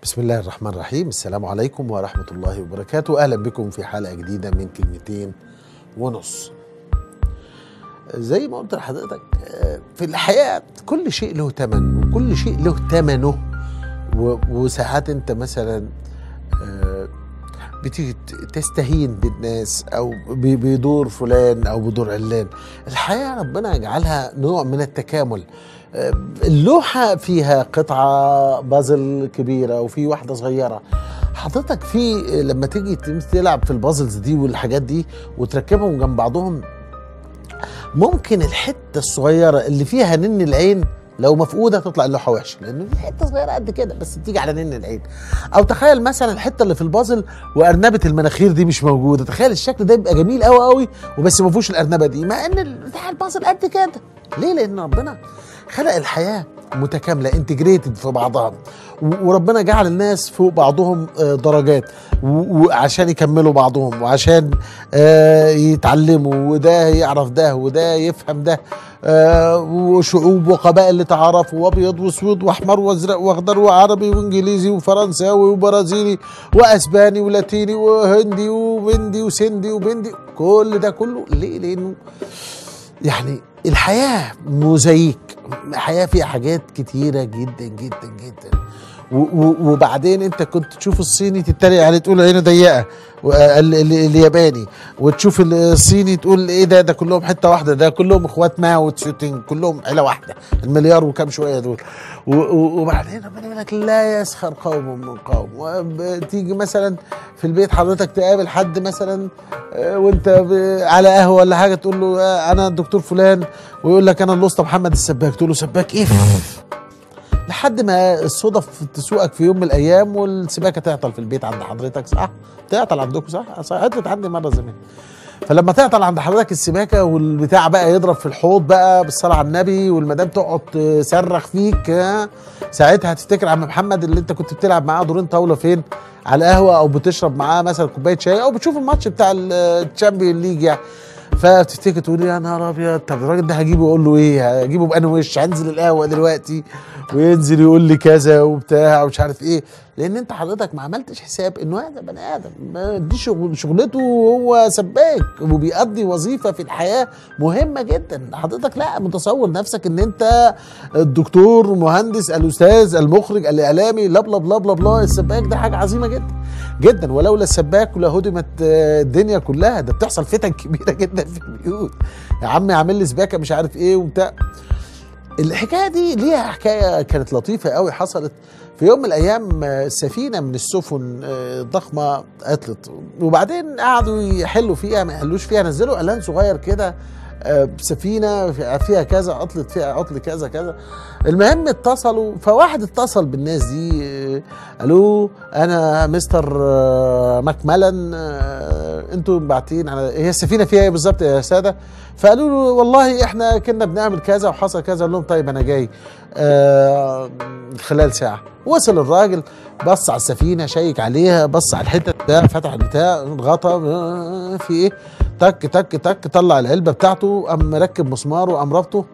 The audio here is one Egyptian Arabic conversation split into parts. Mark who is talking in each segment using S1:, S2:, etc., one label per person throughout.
S1: بسم الله الرحمن الرحيم السلام عليكم ورحمة الله وبركاته أهلا بكم في حلقة جديدة من كلمتين ونص زي ما قلت لحضرتك آه، في الحياة كل شيء له تمن وكل شيء له تمنه و- وساعات انت مثلا آه، بتيجي ت- تستهين بالناس او ب- بدور فلان او بدور علان الحياة ربنا يجعلها نوع من التكامل آه، اللوحة فيها قطعة بازل كبيرة وفي واحدة صغيرة حضرتك في لما تيجي تلعب في البازلز دي والحاجات دي وتركبهم جنب بعضهم ممكن الحته الصغيره اللي فيها نن العين لو مفقوده تطلع اللوحه وحشه لان في حته صغيره قد كده بس بتيجي على نن العين او تخيل مثلا الحته اللي في البازل وارنبه المناخير دي مش موجوده تخيل الشكل ده يبقى جميل قوي قوي وبس ما فيهوش الارنبه دي مع ان ال- بتاع البازل قد كده ليه لان ربنا خلق الحياه متكامله انتجريتد في بعضها و- وربنا جعل الناس فوق بعضهم آه، درجات و- وعشان يكملوا بعضهم وعشان آه، يتعلموا وده يعرف ده وده يفهم ده آه، وشعوب وقبائل لتعارفوا وابيض واسود واحمر وازرق واخضر وعربي وانجليزي وفرنساوي وبرازيلي واسباني ولاتيني وهندي وبندي وسندي وبندي كل ده كله ليه؟ لانه يعني الحياة موزايك حياة فيها حاجات كتيرة جدا جدا جدا و- و- وبعدين انت كنت تشوف الصيني تتريق عليه تقول عينه ضيقه و- ال- ال- الياباني وتشوف الصيني تقول ايه ده ده كلهم حته واحده ده كلهم اخوات ماو تشوتينج كلهم عيله واحده المليار وكام شويه دول و- و- وبعدين ربنا يقول لك لا يسخر قوم من قوم وتيجي مثلا في البيت حضرتك تقابل حد مثلا آه، وانت ب- على قهوه ولا حاجه تقول له آه، انا الدكتور فلان ويقول لك انا الاسطى محمد السباك تقول له سباك ايه لحد ما الصدف تسوقك في يوم من الايام والسباكه تعطل في البيت عند حضرتك صح؟ تعطل عندكم صح؟ صح عطلت عندي مره زمان فلما تعطل عند حضرتك السباكه والبتاع بقى يضرب في الحوض بقى بالصلاه على النبي والمدام تقعد تصرخ فيك ها، ساعتها هتفتكر عم محمد اللي انت كنت بتلعب معاه دورين طاوله فين؟ على قهوه او بتشرب معاه مثلا كوبايه شاي او بتشوف الماتش بتاع الشامبيون ليج يعني فتفتكر تقول يا نهار ابيض طب الراجل ده هجيبه اقول له ايه؟ هجيبه بأنه وش هنزل القهوه دلوقتي وينزل يقول لي كذا وبتاع ومش عارف ايه لان انت حضرتك ما عملتش حساب انه هذا بني ادم ما دي شغل شغلته وهو سباك وبيقضي وظيفه في الحياه مهمه جدا حضرتك لا متصور نفسك ان انت الدكتور المهندس الاستاذ المخرج الاعلامي لا بلا بلا بلا بلا السباك ده حاجه عظيمه جدا جدا ولولا السباك لهدمت آه، الدنيا كلها ده بتحصل فتن كبيره جدا في البيوت يا عم اعمل لي سباكه مش عارف ايه وبتاع الحكايه دي ليها حكايه كانت لطيفه قوي حصلت في يوم من الايام آه، سفينه من السفن آه، ضخمه عطلت وبعدين قعدوا يحلوا فيها ما يحلوش فيها نزلوا اعلان صغير كده آه، سفينه فيها كذا عطلت فيها عطل كذا كذا المهم اتصلوا فواحد اتصل بالناس دي آه، الو انا مستر آه، ماكملن آه، انتوا باعتين على هي السفينه فيها ايه بالظبط يا ساده فقالوا له والله احنا كنا بنعمل كذا وحصل كذا قال لهم طيب انا جاي آه خلال ساعه وصل الراجل بص على السفينه شيك عليها بص على الحته بتاع فتح البتاع الغطا آه، في ايه تك تك تك طلع العلبه بتاعته قام مركب مسمار وقام ربطه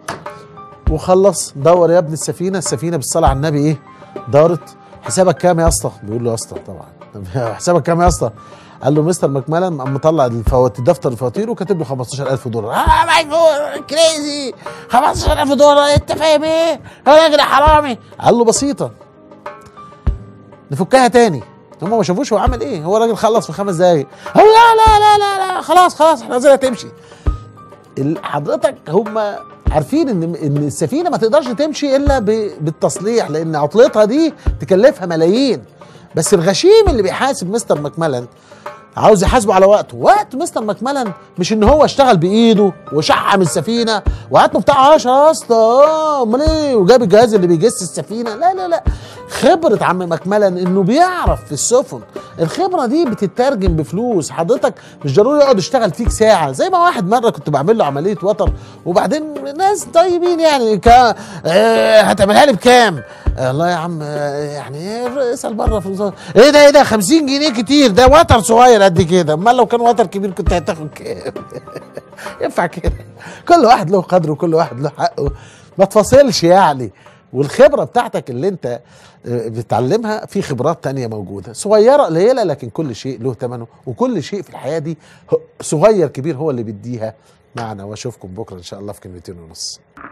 S1: وخلص دور يا ابن السفينه السفينه بالصلاه على النبي ايه دارت حسابك كام يا اسطى بيقول له يا اسطى طبعا حسابك كام يا اسطى قال له مستر ماكملان قام مطلع الفوات دفتر الفواتير وكاتب له 15000 دولار اه ماي جود كريزي 15000 دولار انت فاهم ايه يا راجل يا حرامي قال له بسيطه نفكها تاني هم ما شافوش هو عمل ايه هو راجل خلص في خمس دقايق هو لا لا لا لا لا خلاص خلاص احنا عايزينها تمشي ال- حضرتك هم عارفين ان ان السفينه ما تقدرش تمشي الا ب- بالتصليح لان عطلتها دي تكلفها ملايين بس الغشيم اللي بيحاسب مستر ماكملان عاوز يحاسبه على وقته وقت مستر ماكملان مش ان هو اشتغل بايده وشحم السفينه وقعد له بتاع 10 يا اسطى اه امال ايه وجاب الجهاز اللي بيجس السفينه لا لا لا خبره عم ماكملان انه بيعرف في السفن الخبره دي بتترجم بفلوس حضرتك مش ضروري يقعد يشتغل فيك ساعه زي ما واحد مره كنت بعمل له عمليه وتر وبعدين ناس طيبين يعني كا آه هتعملها لي بكام آه الله يا عم آه يعني إيه، اسال بره في الوزاره ايه ده ايه ده 50 جنيه كتير ده وتر صغير قد كده امال لو كان وتر كبير كنت هتاخد كام ينفع كده كل واحد له قدره وكل واحد له حقه ما تفاصلش يعني والخبرة بتاعتك اللي انت آه، بتتعلمها في خبرات تانية موجودة صغيرة قليلة لكن كل شيء له ثمنه وكل شيء في الحياة دي ه- صغير كبير هو اللي بيديها معنى واشوفكم بكرة ان شاء الله في كلمتين ونص